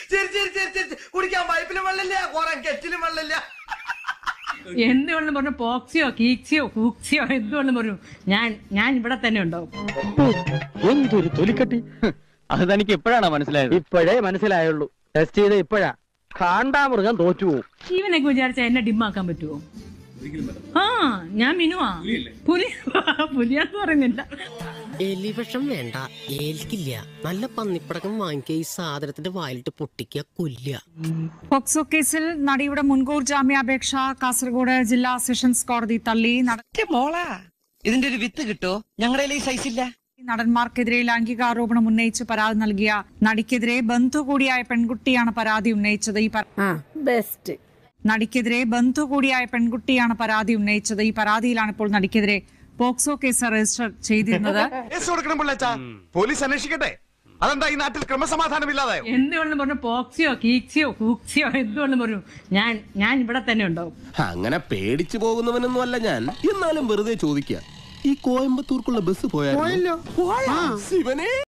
ചിരി ചിരി ചിരി ചിരി കുടിക്കാൻ പൈപ്പിലും വെള്ളമില്ല കുറെ കെറ്റിലും വെള്ളമില്ല എന്ത് വേണം പറഞ്ഞു പോക്സിയോ കീക്സിയോ കൂക്സിയോ എന്ത് വേണം പറഞ്ഞു ഞാൻ ഞാൻ ഇവിടെ തന്നെ ഉണ്ടാവും എന്തൊരു തൊലിക്കട്ടി അത് തനിക്ക് എപ്പോഴാണ് മനസ്സിലായത് ഇപ്പോഴേ മനസ്സിലായുള്ളൂ ടെസ്റ്റ് ചെയ്ത് ഇപ്പോഴാ കാണ്ടാമൃഗം തോറ്റു പോകും ഇവനൊക്കെ വിചാരിച്ചാ എന്നെ ഡിമ്മാക്കാൻ പറ്റുമോ ആ ഞാൻ മിനുവാ പുലി പുലിയാന്ന് പറയുന്നില്ല എലിവിഷം വേണ്ട ഏൽക്കില്ല നല്ല പന്നിപ്പടക്കം വാങ്ങിക്കുക ഈ സാധനത്തിന്റെ വായിലിട്ട് പൊട്ടിക്കുക കൊല്ലുക പോക്സോ കേസിൽ നടിയുടെ മുൻകൂർ ജാമ്യാപേക്ഷ കാസർഗോഡ് ജില്ലാ സെഷൻസ് കോടതി തള്ളി നട- മോളാ ഇതിന്റെ ഒരു വിത്ത് കിട്ടോ ഞങ്ങളുടെ ഈ സൈസ് ഇല്ല നടന്മാർക്കെതിരെ ലൈംഗികാരോപണം ഉന്നയിച്ച് പരാതി നൽകിയ നടിക്കെതിരെ ബന്ധു കൂടിയായ പെൺകുട്ടിയാണ് പരാതി ഉന്നയിച്ചത് ഈ പ- ബെസ്റ്റ് നടിക്കെതിരെ ബന്ധു കൂടിയായ പെൺകുട്ടിയാണ് പരാതി ഉന്നയിച്ചത് ഈ പരാതിയിലാണ് ഇപ്പോൾ നടിക്കെതിരെ പോക്സോ കേസ് രജിസ്റ്റർ ചെയ്തിരുന്നത് കേസ് കൊടുക്കണം പിള്ളേച്ചാ പോലീസ് അന്വേഷിക്കട്ടെ അതെന്താ ഈ നാട്ടിൽ ക്രമസമാധാനം ഇല്ലാതായോ എന്ത് വേണം പറഞ്ഞു പോക്സിയോ കീക്സിയോ കൂക്സിയോ എന്ത് വേണം പറഞ്ഞു ഞാൻ ഞാൻ ഇവിടെ തന്നെ ഉണ്ടാവും അങ്ങനെ പേടിച്ചു പോകുന്നവനൊന്നും അല്ല ഞാൻ എന്നാലും വെറുതെ ചോദിക്കുക ഈ കോയമ്പത്തൂർക്കുള്ള ബസ് പോയാലോ ശിവനെ